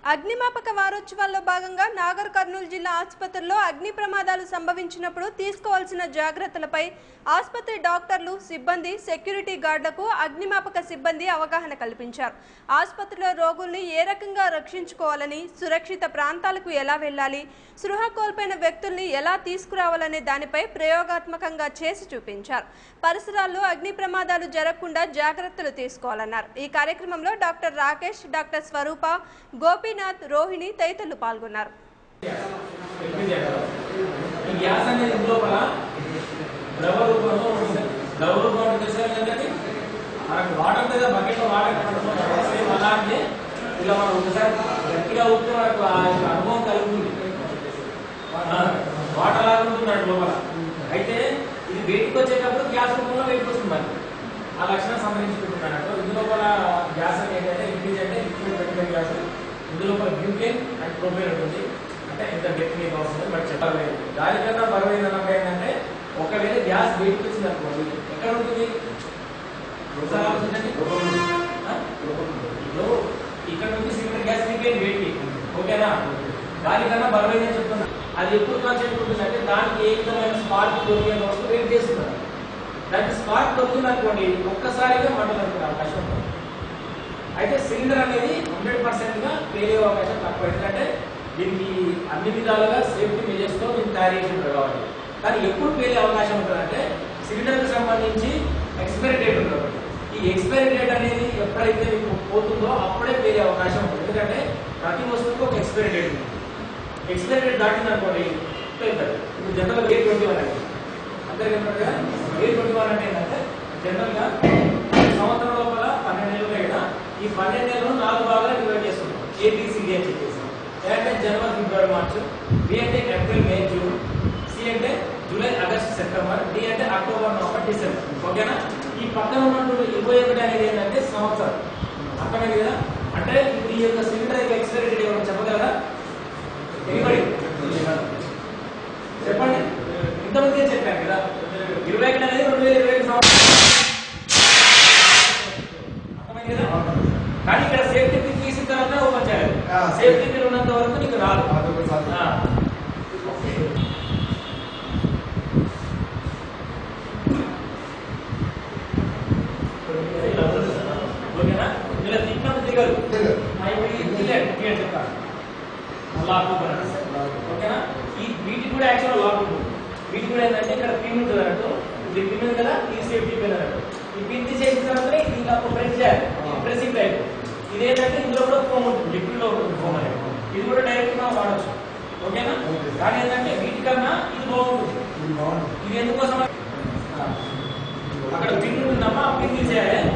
అగ్నిమాపక వారోత్సవాల్లో భాగంగా నాగర్ కర్నూలు జిల్లా ఆసుపత్రిలో అగ్ని ప్రమాదాలు సంభవించినప్పుడు తీసుకోవాల్సిన జాగ్రత్తలపై ఆసుపత్రి డాక్టర్లు సిబ్బంది సెక్యూరిటీ గార్డులకు అగ్నిమాపక సిబ్బంది అవగాహన కల్పించారు ఆసుపత్రిలో రోగుల్ని ఏ రకంగా రక్షించుకోవాలని సురక్షిత ప్రాంతాలకు ఎలా వెళ్ళాలి సృహ కోల్పోయిన వ్యక్తుల్ని ఎలా తీసుకురావాలనే దానిపై ప్రయోగాత్మకంగా చేసి చూపించారు పరిసరాల్లో అగ్ని ప్రమాదాలు జరగకుండా జాగ్రత్తలు తీసుకోవాలన్నారు ఈ కార్యక్రమంలో డాక్టర్ రాకేష్ డాక్టర్ స్వరూప గోపీనాథ్ రోహిణి తదితరులు పాల్గొన్నారు ఈ గ్యాస్ అనేది లోపల ద్రవ రూపంలో ఉంటుంది ద్రవ రూపంలో తెలిసారు ఏంటంటే మనకు వాటర్ మీద బకెట్ లో వాటర్ కట్టుకుంటాం సేమ్ అలాగే ఇలా మనం ఒకసారి గట్టిగా ఊపితే మనకు ఆ యొక్క అనుభవం కలుగుతుంది ఆ, వాటర్ లాగా ఉంటున్నాడు లోపల అయితే ఇది బయటకు వచ్చేటప్పుడు గ్యాస్ రూపంలో బయటకు వస్తుంది మనకి ఆ లక్షణం సంబంధించుకుంటున్నాడు ఇందు లోపల గ్యాస్ అనేది ఏంటంటే ఇంక్రీజ్ అంటే లిక్విడ్ పెట్టిన గ్యాస్ ఇందు లోపల బ్యూటేన్ అండ్ ప్రొపేన్ ఉంటుంది అంటే ఇంత డెప్త్ మీకు అవసరం బట్ చెప్పలేదు దాని కన్నా బరువైన నమ్మకం ఏంటంటే ఒకవేళ గ్యాస్ బయటకు వచ్చింది అనుకోండి ఎక్కడ ఉంటుంది ఒకసారి ఆలోచించండి ఆ? ఇప్పుడు ఇక్కడ నుంచి సిలిండర్ గ్యాస్ లీకేజ్ బయటికి ఓకేనా దానికన్నా బలమైన చెప్తున్నా అది ఎప్పుడు కాన్సెప్ట్ ఉంటుంది అంటే దానికి ఏ విధమైన స్పార్క్ దొరికే వరకు వెయిట్ చేస్తున్నారు దానికి స్పార్క్ దొరికింది అనుకోండి ఒక్కసారిగా మంటలు అనుకునే అవకాశం ఉంటుంది అయితే సిలిండర్ అనేది హండ్రెడ్ పర్సెంట్ గా పేరే అవకాశం తక్కువ ఎందుకంటే దీనికి అన్ని విధాలుగా సేఫ్టీ మెజర్స్ తో దీన్ని తయారు చేసి ఉంటారు కాబట్టి కానీ ఎప్పుడు పేరే అవకాశం ఉంటుంది అంటే సిలిండర్ కి సంబంధించి ఎక్స్పైరీ డేట్ ఉంటుంది ఈ ఎక్స్పైరీ డేట్ అనేది ఎప్పుడైతే మీకు పోతుందో అప్పుడే పేరే అవకాశం ఉంటుంది ఎందుకంటే ప్రతి వస్తువుకి ఒక ఎక్స్పైరీ డేట్ ఉంది ఎక్స్పైరీ డేట్ దాటింది అనుకోండి పేపర్ ఇప్పుడు జనరల్ ఏ ట్వంటీ వన్ అంటే అందరికీ చెప్పినట్టుగా ఏ ట్వంటీ వన్ అంటే ఏంటంటే జనరల్ గా సంవత్సరం లోపల పన్నెండు నెలలు ఉన్నాయి కదా ఈ పన్నెండు నెలలు నాలుగు భాగాలు డివైడ్ చేసుకుంటాం ఏబిసిడి అని చెప్పేసి ఏ అంటే జనవరి ఫిబ్రవరి మార్చ్ బి అంటే ఏప్రిల్ మే జూన్ సి అంటే జూలై ఆగస్ట్ సెప్టెంబర్ డి అంటే అక్టోబర్ నవంబర్ డిసెంబర్ ఓకేనా ఈ పక్కన ఉన్నటువంటి ఇరవై ఒకటి అనేది ఏంటంటే సంవత్సరం అర్థమైంది కదా అంటే ఇప్పుడు ఈ యొక్క సిలిండర్ యొక్క ఎక్స్పైరీ డేట్ ఏమైనా చెప్పగలరా ఎనిబడి చెప్పండి ఇంతమంది చెప్పాను కదా ఇరవై ఒకటి అనేది రెండు వేల ఇరవై ఒకటి సంవత్సరం అర్థమైంది కదా కానీ ఇక్కడ సేఫ్టీ పిన్ తీసిన తర్వాత ఓపెన్ చేయాలి ఆ. సేఫ్టీ పిన్ ఉన్నంత వరకు నీకు రాదు అదొకటి సాధ్యం. ఆ. ఓకేనా ఇలా తిప్పినప్పుడు దిగరు దిగరు. లాక్ ఓకేనా ఈ వీటికి కూడా యాక్చువల్ లాక్ ఉంటుంది వీటికి కూడా ఏంటంటే ఇక్కడ పిన్ ఉంటుంది అన్నట్టు ఇది పిన్ ఉంది కదా ఈ సేఫ్టీ పిన్ అన్నట్టు ఈ పిన్ తీసేసిన తర్వాత ఇది ఇలా ప్రెస్ చేయాలి ప్రెసింగ్ టైప్ ఇది ఏంటంటే ఇందులో కూడా ఫోమ్ ఉంటుంది లిక్విడ్ లో ఉంటుంది ఫోమ్ అనేది ఇది కూడా డైరెక్ట్ గా వాడచ్చు ఓకేనా Okay. కానీ ఏంటంటే వీటికన్నా ఇది బాగుంటుంది ఇది బాగుంది. ఇది ఎందుకోసం అక్కడ పిన్ ఉందమ్మా ఆ పిన్ తీసేయాలి